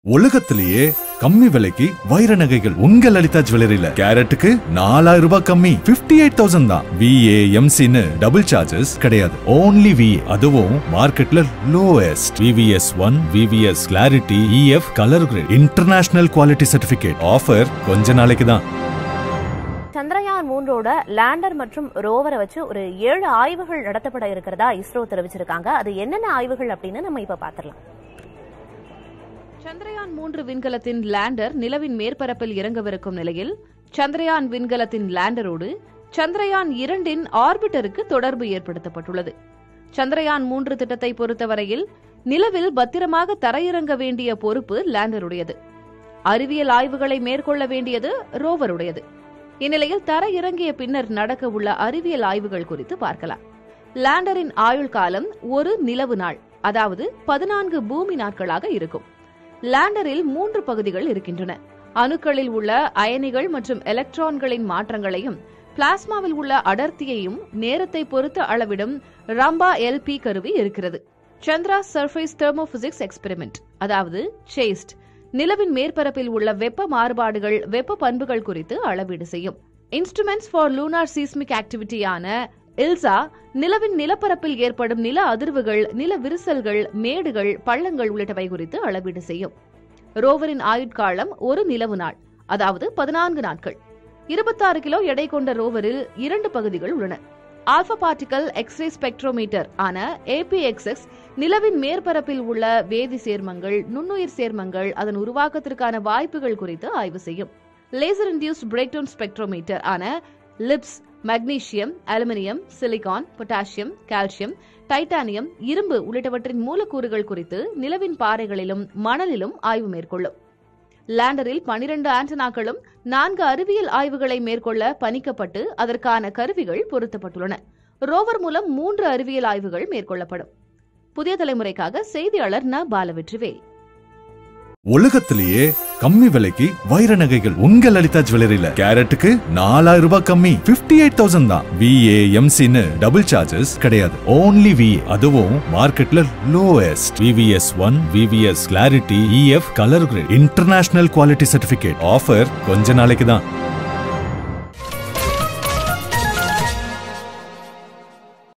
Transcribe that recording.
உலகத்திலேயே கம்மி விலைக்கு வைர நகைகள் உங்க லலிதா ஜுவல்லரியில கேரட்டுக்கு நாலாயிரம் ரூபாய் கம்மி 58000 எயிட் தௌசண்ட் தான் விஏ எம்சின்னு டபுள் சார்ஜஸ் கிடையாது ஓன்லி வி அதுவும் மார்க்கெட்ல lowest VVS one VVS clarity EF colour grade international quality certificate offer கொஞ்ச நாளைக்கு தான் சந்திரயான் மூன்றோட லேண்டர் மற்றும் ரோவரை வச்சு ஒரு ஏழு ஆய்வுகள் நடத்தப்பட இருக்கிறதா இஸ்ரோ தெரிவிச்சிருக்காங்க அது என்னென்ன ஆய்வுகள் அப்படின்னு நம்ம இப்ப பாத்திரலாம் சந்திரயான் மூன்று விண்கலத்தின் லேண்டர் நிலவின் மேற்பரப்பில் இறங்கவிருக்கும் நிலையில் சந்திரயான் விண்கலத்தின் லேண்டரோடு சந்திரயான் இரண்டின் ஆர்பிட்டருக்கு தொடர்பு ஏற்படுத்தப்பட்டுள்ளது சந்திரயான் மூன்று திட்டத்தை பொறுத்தவரையில் நிலவில் பத்திரமாக தரையிறங்க வேண்டிய பொறுப்பு லேண்டருடையது அறிவியல் ஆய்வுகளை மேற்கொள்ள வேண்டியது ரோவருடையது இந்நிலையில் தர இறங்கிய பின்னர் நடக்க உள்ள அறிவியல் ஆய்வுகள் குறித்து பார்க்கலாம் லேண்டரின் ஆயுள் காலம் ஒரு நிலவு நாள் அதாவது பதினான்கு பூமி நாட்களாக இருக்கும் லேண்டரில் மூன்று பகுதிகள் இருக்கின்றன அணுக்களில் உள்ள அயனிகள் மற்றும் எலக்ட்ரான்களின் மாற்றங்களையும் பிளாஸ்மாவில் உள்ள அடர்த்தியையும் நேரத்தை பொறுத்து அளவிடும் ரம்பா எல்பி கருவி இருக்கிறது சந்திரா சர்ஃபேஸ் தெர்மோபிசிக்ஸ் எக்ஸ்பெரிமெண்ட் அதாவது சேஸ்ட் நிலவின் மேற்பரப்பில் உள்ள வெப்ப மாறுபாடுகள் வெப்ப பண்புகள் குறித்து அளவீடு செய்யும் இன்ஸ்ட்ருமெண்ட்ஸ் ஃபார் லூனார் சீஸ்மிக் ஆக்டிவிட்டியான இல்சா நிலவின் நிலப்பரப்பில் ஏற்படும் நில அதிர்வுகள் நில விரிசல்கள் மேடுகள் பள்ளங்கள் உள்ளிட்டவை குறித்து அளவீடு செய்யும் ரோவரின் ஆயுட்காலம் ஒரு நிலவு நாள் அதாவது பதினான்கு நாட்கள் இருபத்தாறு கிலோ எடை கொண்ட ரோவரில் இரண்டு பகுதிகள் உள்ளன ஆல்பா பார்ட்டிகல் எக்ஸ்ரே ஸ்பெக்ட்ரோமீட்டர் ஆன ஏபிஎக்ஸ்எக்ஸ் நிலவின் மேற்பரப்பில் உள்ள வேதி சேர்மங்கள் நுண்ணுயிர் சேர்மங்கள் அதன் உருவாக்கத்திற்கான வாய்ப்புகள் குறித்து ஆய்வு செய்யும் laser induced break down spectrometer ஆன LIBS magnesium aluminium silicon potassium calcium titanium இரும்பு உள்ளிட்டவற்றின் மூலக்கூறுகள் குறித்து நிலவின் பாறைகளிலும் மணலிலும் ஆய்வு மேற்கொள்ளும் லேண்டரில் பனிரெண்டு ஆண்டனாக்களும் நான்கு அறிவியல் ஆய்வுகளை மேற்கொள்ள பணிக்கப்பட்டு அதற்கான கருவிகள் பொருத்தப்பட்டுள்ளன ரோவர் மூலம் மூன்று அறிவியல் ஆய்வுகள் மேற்கொள்ளப்படும் புதிய தலைமுறைக்காக செய்தியாளர் ந பாலவெற்றிவேல் உலகத்திலேயே கம்மி விலைக்கு வைர நகைகள் உங்க லலிதா ஜுவல்லரியில கேரட்டுக்கு நாலாயிரம் ரூபாய் கம்மி 58000 எயிட் தௌசண்ட் தான் விஏ எம்சின்னு டபுள் சார்ஜஸ் கிடையாது ஓன்லி வி அதுவும் மார்க்கெட்ல lowest VVS one VVS clarity EF colour grade international quality certificate offer கொஞ்ச நாளைக்கு தான்